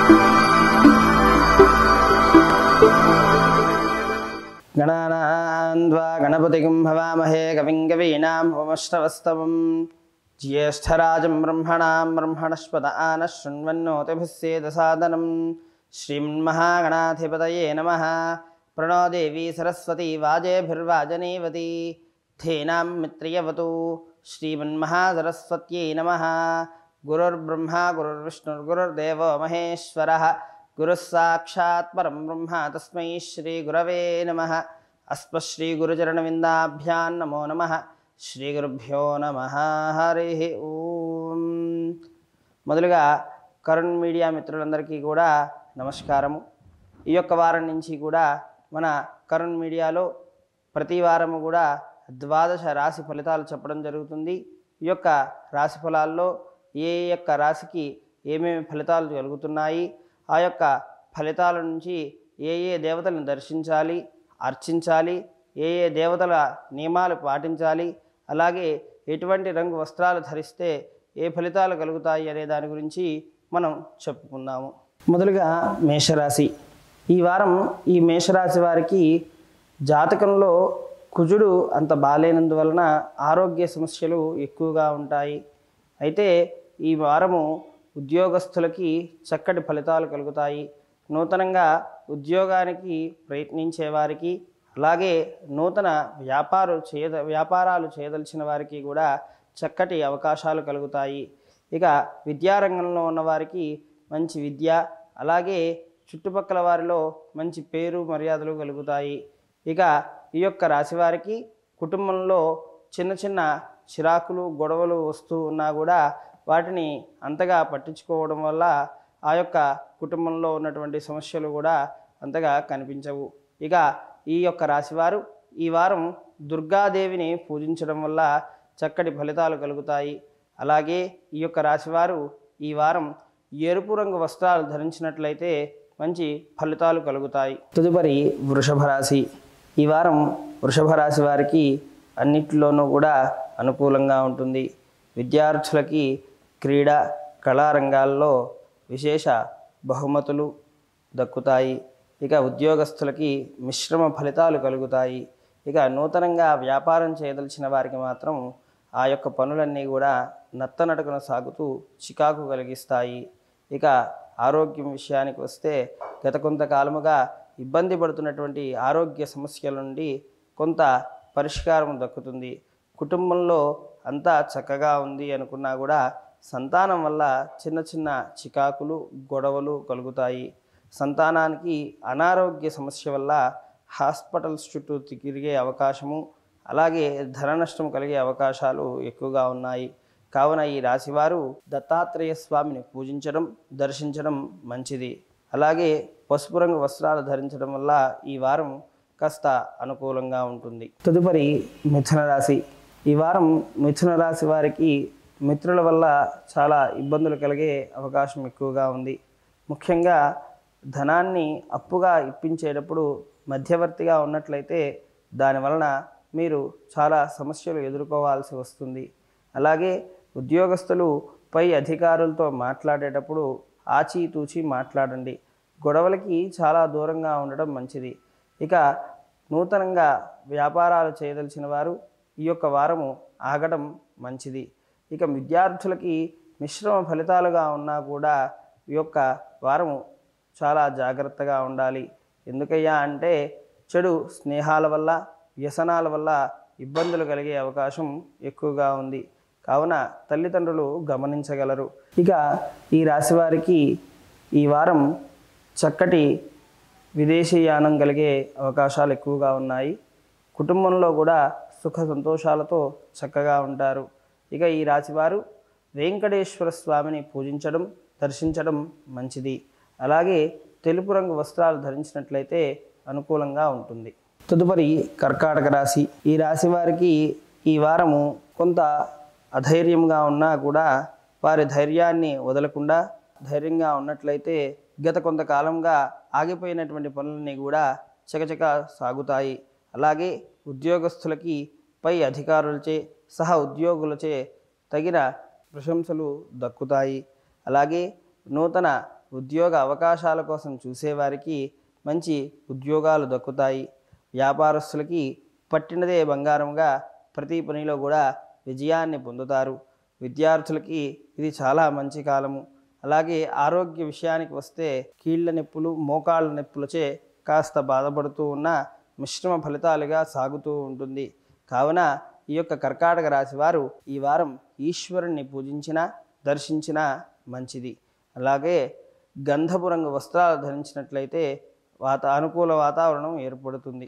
गणानान्द्वा गणपतिगुं हवामहे कविं कवीनां उपमश्रवस्तवं ज्येष्ठराजं ब्रह्मणां ब्रह्मणस्पद आनः शृण्वन्नोतिभिस्सेदसादनं श्रीमन्महागणाधिपतये नमः प्रणो देवी सरस्वती वाजेभिर्वाजनीवती धेनां मित्रियवतु श्रीमन्महासरस्वत्यै नमः गुरुर्ब्रह्मा गुरुर्विष्णुर्गुरुर्देवो महेश्वरः गुरुः साक्षात् परं ब्रह्म तस्मै श्रीगुरवे नमः अस्मश्रीगुरुचरणविन्दाभ्यां नमो नमः శ్రీగురుభ్యో నమ హరి ఓం మొదలుగా కరుణ్ మీడియా మిత్రులందరికీ కూడా నమస్కారము ఈ యొక్క వారం నుంచి కూడా మన కరుణ్ మీడియాలో ప్రతి వారము కూడా ద్వాదశ రాశి ఫలితాలు చెప్పడం జరుగుతుంది ఈ యొక్క రాశి ఫలాల్లో ఏ యొక్క రాశికి ఏమేమి ఫలితాలు కలుగుతున్నాయి ఆ యొక్క ఫలితాల నుంచి ఏ ఏ దేవతలను దర్శించాలి అర్చించాలి ఏ ఏ దేవతల నియమాలు పాటించాలి అలాగే ఎటువంటి రంగు వస్త్రాలు ధరిస్తే ఏ ఫలితాలు కలుగుతాయి అనే దాని గురించి మనం చెప్పుకుందాము మొదలుగా మేషరాశి ఈ వారం ఈ మేషరాశి వారికి జాతకంలో కుజుడు అంత బాలేనందువలన ఆరోగ్య సమస్యలు ఎక్కువగా ఉంటాయి అయితే ఈ వారము ఉద్యోగస్తులకి చక్కటి ఫలితాలు కలుగుతాయి నూతనంగా ఉద్యోగానికి ప్రయత్నించే వారికి అలాగే నూతన వ్యాపారం చేయద వ్యాపారాలు చేయదలిచిన వారికి కూడా చక్కటి అవకాశాలు కలుగుతాయి ఇక విద్యారంగంలో ఉన్న వారికి మంచి విద్య అలాగే చుట్టుపక్కల వారిలో మంచి పేరు మర్యాదలు కలుగుతాయి ఇక ఈ యొక్క రాశి వారికి కుటుంబంలో చిన్న చిన్న చిరాకులు గొడవలు వస్తూ ఉన్నా కూడా వాటిని అంతగా పట్టించుకోవడం వల్ల ఆ యొక్క కుటుంబంలో ఉన్నటువంటి సమస్యలు కూడా అంతగా కనిపించవు ఇక ఈ యొక్క రాశివారు ఈ వారం దుర్గాదేవిని పూజించడం వల్ల చక్కటి ఫలితాలు కలుగుతాయి అలాగే ఈ యొక్క రాశివారు ఈ వారం ఎరుపు రంగు వస్త్రాలు ధరించినట్లయితే మంచి ఫలితాలు కలుగుతాయి తదుపరి వృషభ రాశి ఈ వారం వృషభ రాశి వారికి అన్నిటిలోనూ కూడా అనుకూలంగా ఉంటుంది విద్యార్థులకి క్రీడా కళారంగాల్లో విశేష బహుమతులు దక్కుతాయి ఇక ఉద్యోగస్తులకి మిశ్రమ ఫలితాలు కలుగుతాయి ఇక నూతనంగా వ్యాపారం చేయదలిచిన వారికి మాత్రం ఆ యొక్క పనులన్నీ కూడా నత్తనడకన సాగుతూ చికాకు కలిగిస్తాయి ఇక ఆరోగ్యం విషయానికి వస్తే గత కొంతకాలముగా ఇబ్బంది పడుతున్నటువంటి ఆరోగ్య సమస్యల నుండి కొంత పరిష్కారం దక్కుతుంది కుటుంబంలో అంతా చక్కగా ఉంది అనుకున్నా కూడా సంతానం వల్ల చిన్న చిన్న చికాకులు గొడవలు కలుగుతాయి సంతానానికి అనారోగ్య సమస్య వల్ల హాస్పిటల్స్ చుట్టూ తిరిగే అవకాశము అలాగే ధన నష్టం కలిగే అవకాశాలు ఎక్కువగా ఉన్నాయి కావున ఈ రాశివారు దత్తాత్రేయ స్వామిని పూజించడం దర్శించడం మంచిది అలాగే పసుపు రంగు వస్త్రాలు ధరించడం వల్ల ఈ వారం కాస్త అనుకూలంగా ఉంటుంది తదుపరి మిథున రాశి ఈ వారం మిథున రాశి వారికి మిత్రుల వల్ల చాలా ఇబ్బందులు కలిగే అవకాశం ఎక్కువగా ఉంది ముఖ్యంగా ధనాన్ని అప్పుగా ఇప్పించేటప్పుడు మధ్యవర్తిగా ఉన్నట్లయితే దానివలన మీరు చాలా సమస్యలు ఎదుర్కోవాల్సి వస్తుంది అలాగే ఉద్యోగస్తులు పై అధికారులతో మాట్లాడేటప్పుడు ఆచితూచి మాట్లాడండి గొడవలకి చాలా దూరంగా ఉండడం మంచిది ఇక నూతనంగా వ్యాపారాలు చేయదలిచిన వారు ఈ యొక్క వారము ఆగడం మంచిది ఇక విద్యార్థులకి మిశ్రమ ఫలితాలుగా ఉన్నా కూడా ఈ యొక్క వారము చాలా జాగ్రత్తగా ఉండాలి ఎందుకయ్యా అంటే చెడు స్నేహాల వల్ల వ్యసనాల వల్ల ఇబ్బందులు కలిగే అవకాశం ఎక్కువగా ఉంది కావున తల్లిదండ్రులు గమనించగలరు ఇక ఈ రాశి వారికి ఈ వారం చక్కటి విదేశీయానం కలిగే అవకాశాలు ఎక్కువగా ఉన్నాయి కుటుంబంలో కూడా సుఖ సంతోషాలతో చక్కగా ఉంటారు ఇక ఈ రాశివారు వెంకటేశ్వర స్వామిని పూజించడం దర్శించడం మంచిది అలాగే తెలుపు రంగు వస్త్రాలు ధరించినట్లయితే అనుకూలంగా ఉంటుంది తదుపరి కర్కాటక రాశి ఈ రాశి వారికి ఈ వారము కొంత అధైర్యంగా ఉన్నా కూడా వారి ధైర్యాన్ని వదలకుండా ధైర్యంగా ఉన్నట్లయితే గత కొంతకాలంగా ఆగిపోయినటువంటి పనులన్నీ కూడా చకచక సాగుతాయి అలాగే ఉద్యోగస్తులకి పై అధికారులచే సహా ఉద్యోగులచే తగిన ప్రశంసలు దక్కుతాయి అలాగే నూతన ఉద్యోగ అవకాశాల కోసం చూసేవారికి మంచి ఉద్యోగాలు దక్కుతాయి వ్యాపారస్తులకి పట్టినదే బంగారంగా ప్రతి పనిలో కూడా విజయాన్ని పొందుతారు విద్యార్థులకి ఇది చాలా మంచి కాలము అలాగే ఆరోగ్య విషయానికి వస్తే కీళ్ళ నొప్పులు మోకాళ్ళ నొప్పులచే కాస్త బాధపడుతూ ఉన్న మిశ్రమ ఫలితాలుగా సాగుతూ ఉంటుంది కావున ఈ యొక్క కర్కాటక రాశి వారు ఈ వారం ఈశ్వరుణ్ణి పూజించిన దర్శించిన మంచిది అలాగే గంధపు రంగు వస్త్రాలు ధరించినట్లయితే వాత అనుకూల వాతావరణం ఏర్పడుతుంది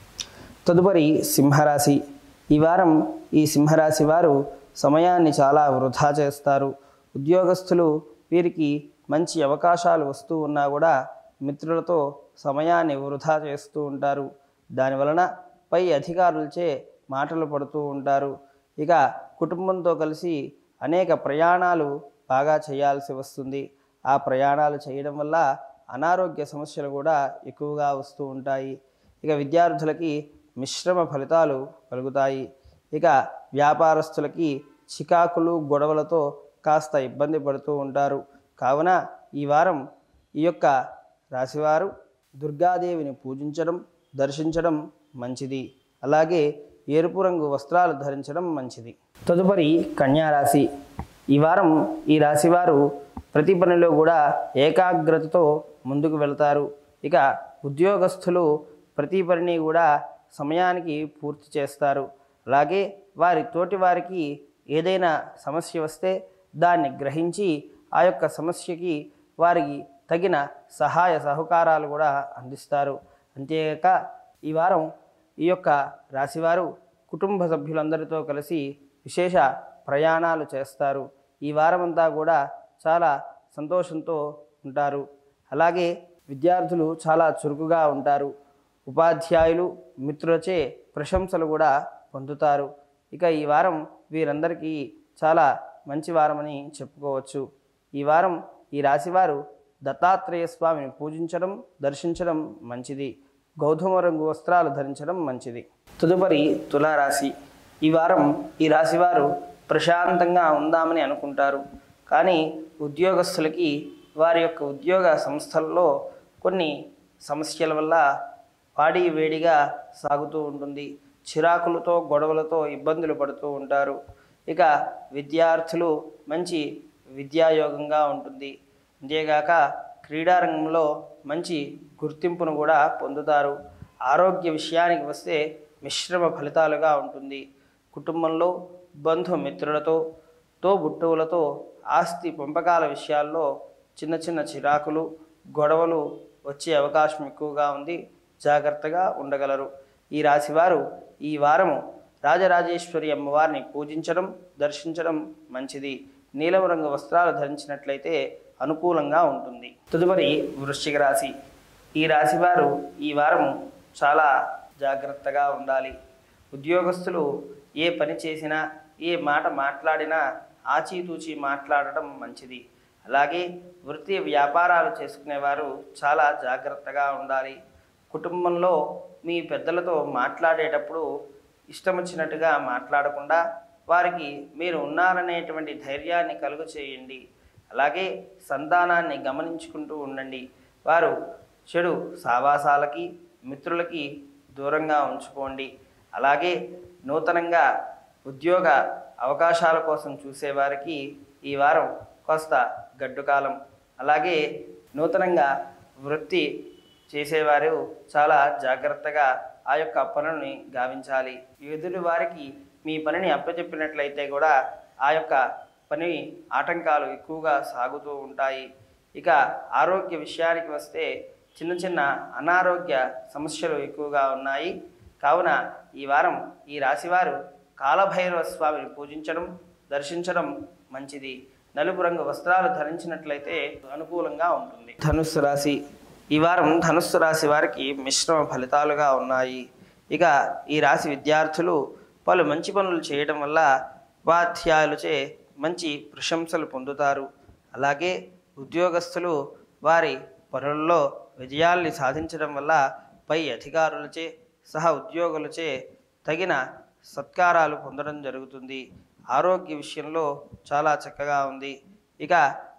తదుపరి సింహరాశి ఈ వారం ఈ సింహరాశి వారు సమయాన్ని చాలా వృధా చేస్తారు ఉద్యోగస్తులు వీరికి మంచి అవకాశాలు వస్తూ ఉన్నా కూడా మిత్రులతో సమయాన్ని వృధా చేస్తూ ఉంటారు దానివలన పై అధికారులచే మాటలు పడుతూ ఉంటారు ఇక కుటుంబంతో కలిసి అనేక ప్రయాణాలు బాగా చేయాల్సి వస్తుంది ఆ ప్రయాణాలు చేయడం వల్ల అనారోగ్య సమస్యలు కూడా ఎక్కువగా వస్తూ ఉంటాయి ఇక విద్యార్థులకి మిశ్రమ ఫలితాలు కలుగుతాయి ఇక వ్యాపారస్తులకి చికాకులు గొడవలతో కాస్త ఇబ్బంది పడుతూ ఉంటారు కావున ఈ వారం ఈ యొక్క రాశివారు దుర్గాదేవిని పూజించడం దర్శించడం మంచిది అలాగే ఎరుపు రంగు వస్త్రాలు ధరించడం మంచిది తదుపరి కన్యారాశి ఈ వారం ఈ రాశివారు ప్రతి పనిలో కూడా ఏకాగ్రతతో ముందుకు వెళ్తారు ఇక ఉద్యోగస్తులు ప్రతి పనిని కూడా సమయానికి పూర్తి చేస్తారు అలాగే వారి తోటి వారికి ఏదైనా సమస్య వస్తే దాన్ని గ్రహించి ఆ యొక్క సమస్యకి వారికి తగిన సహాయ సహకారాలు కూడా అందిస్తారు అంతేకాక ఈ వారం ఈ యొక్క రాశివారు కుటుంబ సభ్యులందరితో కలిసి విశేష ప్రయాణాలు చేస్తారు ఈ వారమంతా కూడా చాలా సంతోషంతో ఉంటారు అలాగే విద్యార్థులు చాలా చురుకుగా ఉంటారు ఉపాధ్యాయులు మిత్రులచే ప్రశంసలు కూడా పొందుతారు ఇక ఈ వారం వీరందరికీ చాలా మంచి వారమని చెప్పుకోవచ్చు ఈ వారం ఈ రాశివారు దత్తాత్రేయ స్వామిని పూజించడం దర్శించడం మంచిది గౌతమ రంగు వస్త్రాలు ధరించడం మంచిది తదుపరి తులారాశి ఈ వారం ఈ రాశివారు ప్రశాంతంగా ఉందామని అనుకుంటారు కానీ ఉద్యోగస్తులకి వారి యొక్క ఉద్యోగ సంస్థల్లో కొన్ని సమస్యల వల్ల వాడి వేడిగా సాగుతూ ఉంటుంది చిరాకులతో గొడవలతో ఇబ్బందులు పడుతూ ఉంటారు ఇక విద్యార్థులు మంచి విద్యాయోగంగా ఉంటుంది అంతేగాక క్రీడారంగంలో మంచి గుర్తింపును కూడా పొందుతారు ఆరోగ్య విషయానికి వస్తే మిశ్రమ ఫలితాలుగా ఉంటుంది కుటుంబంలో బంధుమిత్రులతో తోబుట్టువులతో ఆస్తి పంపకాల విషయాల్లో చిన్న చిన్న చిరాకులు గొడవలు వచ్చే అవకాశం ఎక్కువగా ఉంది జాగ్రత్తగా ఉండగలరు ఈ రాశివారు ఈ వారము రాజరాజేశ్వరి అమ్మవారిని పూజించడం దర్శించడం మంచిది నీలం రంగు వస్త్రాలు ధరించినట్లయితే అనుకూలంగా ఉంటుంది తదుపరి వృశ్చిక రాశి ఈ రాశివారు ఈ వారం చాలా జాగ్రత్తగా ఉండాలి ఉద్యోగస్తులు ఏ పని చేసినా ఏ మాట మాట్లాడినా ఆచితూచి మాట్లాడటం మంచిది అలాగే వృత్తి వ్యాపారాలు చేసుకునేవారు చాలా జాగ్రత్తగా ఉండాలి కుటుంబంలో మీ పెద్దలతో మాట్లాడేటప్పుడు ఇష్టం వచ్చినట్టుగా మాట్లాడకుండా వారికి మీరు ఉన్నారనేటువంటి ధైర్యాన్ని కలుగు చేయండి అలాగే సంతానాన్ని గమనించుకుంటూ ఉండండి వారు చెడు సావాసాలకి మిత్రులకి దూరంగా ఉంచుకోండి అలాగే నూతనంగా ఉద్యోగ అవకాశాల కోసం చూసేవారికి ఈ వారం కాస్త గడ్డుకాలం అలాగే నూతనంగా వృత్తి చేసేవారు చాలా జాగ్రత్తగా ఆ యొక్క పనుల్ని గావించాలి ఎదుటి వారికి మీ పనిని అప్పచెప్పినట్లయితే కూడా ఆ యొక్క పని ఆటంకాలు ఎక్కువగా సాగుతూ ఉంటాయి ఇక ఆరోగ్య విషయానికి వస్తే చిన్న చిన్న అనారోగ్య సమస్యలు ఎక్కువగా ఉన్నాయి కావున ఈ వారం ఈ రాశివారు కాలభైరవ స్వామిని పూజించడం దర్శించడం మంచిది నలుపు రంగు వస్త్రాలు ధరించినట్లయితే అనుకూలంగా ఉంటుంది ధనుస్సు రాశి ఈ వారం ధనుస్సు రాశి వారికి మిశ్రమ ఫలితాలుగా ఉన్నాయి ఇక ఈ రాశి విద్యార్థులు పలు మంచి పనులు చేయడం వల్ల ఉపాధ్యాయులచే మంచి ప్రశంసలు పొందుతారు అలాగే ఉద్యోగస్తులు వారి పనుల్లో విజయాల్ని సాధించడం వల్ల పై అధికారులచే సహ ఉద్యోగులచే తగిన సత్కారాలు పొందడం జరుగుతుంది ఆరోగ్య విషయంలో చాలా చక్కగా ఉంది ఇక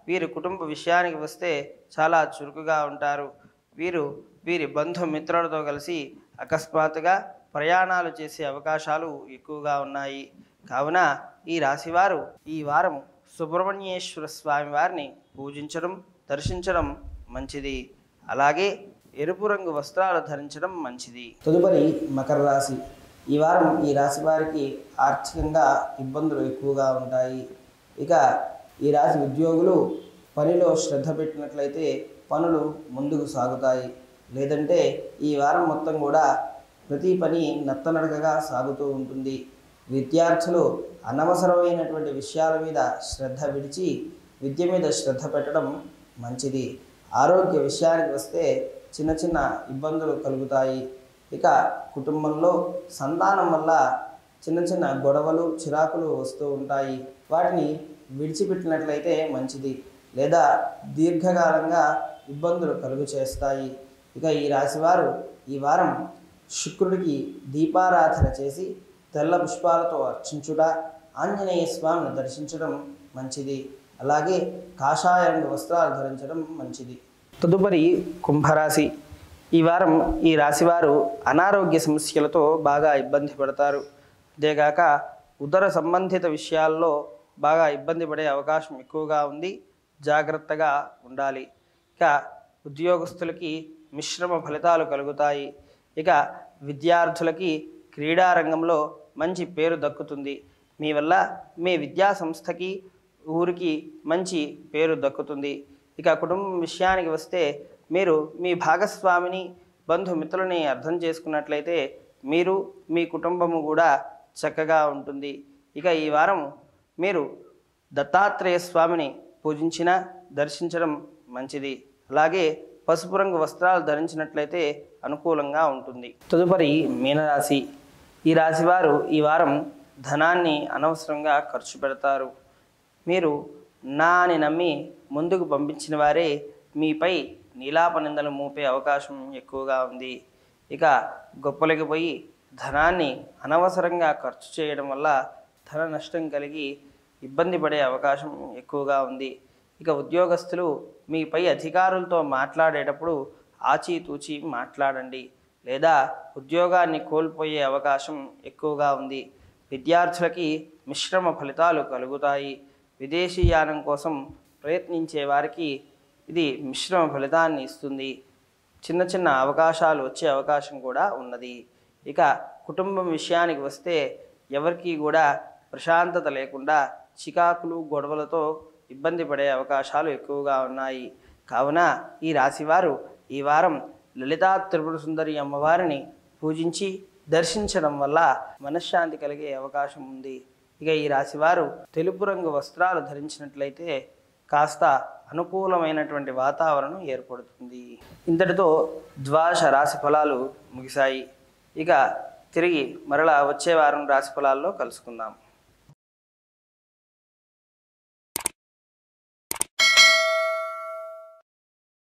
వీరి కుటుంబ విషయానికి వస్తే చాలా చురుకుగా ఉంటారు వీరు వీరి బంధుమిత్రులతో కలిసి అకస్మాత్తుగా ప్రయాణాలు చేసే అవకాశాలు ఎక్కువగా ఉన్నాయి కావున ఈ రాశివారు ఈ వారం సుబ్రహ్మణ్యేశ్వర స్వామి వారిని పూజించడం దర్శించడం మంచిది అలాగే ఎరుపు రంగు వస్త్రాలు ధరించడం మంచిది తదుపరి మకర రాశి ఈ వారం ఈ రాశి వారికి ఆర్థికంగా ఇబ్బందులు ఎక్కువగా ఉంటాయి ఇక ఈ రాశి ఉద్యోగులు పనిలో శ్రద్ధ పెట్టినట్లయితే పనులు ముందుకు సాగుతాయి లేదంటే ఈ వారం మొత్తం కూడా ప్రతి పని నత్తనడకగా సాగుతూ ఉంటుంది విద్యార్థులు అనవసరమైనటువంటి విషయాల మీద శ్రద్ధ విడిచి విద్య మీద శ్రద్ధ పెట్టడం మంచిది ఆరోగ్య విషయానికి వస్తే చిన్న చిన్న ఇబ్బందులు కలుగుతాయి ఇక కుటుంబంలో సంతానం వల్ల చిన్న చిన్న గొడవలు చిరాకులు వస్తూ ఉంటాయి వాటిని విడిచిపెట్టినట్లయితే మంచిది లేదా దీర్ఘకాలంగా ఇబ్బందులు కలుగు చేస్తాయి ఇక ఈ రాశివారు ఈ వారం శుక్రుడికి దీపారాధన చేసి తెల్ల పుష్పాలతో అర్చించుట ఆంజనేయ స్వామిని దర్శించడం మంచిది అలాగే కాషాయ రంగు వస్త్రాలు ధరించడం మంచిది తదుపరి కుంభరాశి ఈ వారం ఈ రాశివారు అనారోగ్య సమస్యలతో బాగా ఇబ్బంది పడతారు అంతేగాక ఉదర సంబంధిత విషయాల్లో బాగా ఇబ్బంది పడే అవకాశం ఎక్కువగా ఉంది జాగ్రత్తగా ఉండాలి ఇక ఉద్యోగస్తులకి మిశ్రమ ఫలితాలు కలుగుతాయి ఇక విద్యార్థులకి క్రీడా రంగంలో మంచి పేరు దక్కుతుంది మీ వల్ల మీ విద్యా సంస్థకి ఊరికి మంచి పేరు దక్కుతుంది ఇక కుటుంబం విషయానికి వస్తే మీరు మీ భాగస్వామిని బంధుమిత్రులని అర్థం చేసుకున్నట్లయితే మీరు మీ కుటుంబము కూడా చక్కగా ఉంటుంది ఇక ఈ వారం మీరు దత్తాత్రేయ స్వామిని పూజించిన దర్శించడం మంచిది అలాగే పసుపు రంగు వస్త్రాలు ధరించినట్లయితే అనుకూలంగా ఉంటుంది తదుపరి మీనరాశి ఈ రాశివారు ఈ వారం ధనాన్ని అనవసరంగా ఖర్చు పెడతారు మీరు నా అని నమ్మి ముందుకు పంపించిన వారే మీపై నీలాప నిందలు మోపే అవకాశం ఎక్కువగా ఉంది ఇక గొప్పలకి పోయి ధనాన్ని అనవసరంగా ఖర్చు చేయడం వల్ల ధన నష్టం కలిగి ఇబ్బంది పడే అవకాశం ఎక్కువగా ఉంది ఇక ఉద్యోగస్తులు మీపై అధికారులతో మాట్లాడేటప్పుడు ఆచితూచి మాట్లాడండి లేదా ఉద్యోగాన్ని కోల్పోయే అవకాశం ఎక్కువగా ఉంది విద్యార్థులకి మిశ్రమ ఫలితాలు కలుగుతాయి విదేశీయానం కోసం ప్రయత్నించే వారికి ఇది మిశ్రమ ఫలితాన్ని ఇస్తుంది చిన్న చిన్న అవకాశాలు వచ్చే అవకాశం కూడా ఉన్నది ఇక కుటుంబం విషయానికి వస్తే ఎవరికి కూడా ప్రశాంతత లేకుండా చికాకులు గొడవలతో ఇబ్బంది పడే అవకాశాలు ఎక్కువగా ఉన్నాయి కావున ఈ రాశివారు ఈ వారం లలితా త్రిపుర సుందరి అమ్మవారిని పూజించి దర్శించడం వల్ల మనశ్శాంతి కలిగే అవకాశం ఉంది ఇక ఈ రాశివారు తెలుపు రంగు వస్త్రాలు ధరించినట్లయితే కాస్త అనుకూలమైనటువంటి వాతావరణం ఏర్పడుతుంది ఇంతటితో ద్వాదశ రాశి ఫలాలు ముగిశాయి ఇక తిరిగి మరలా వచ్చే వారం రాశి ఫలాల్లో కలుసుకుందాం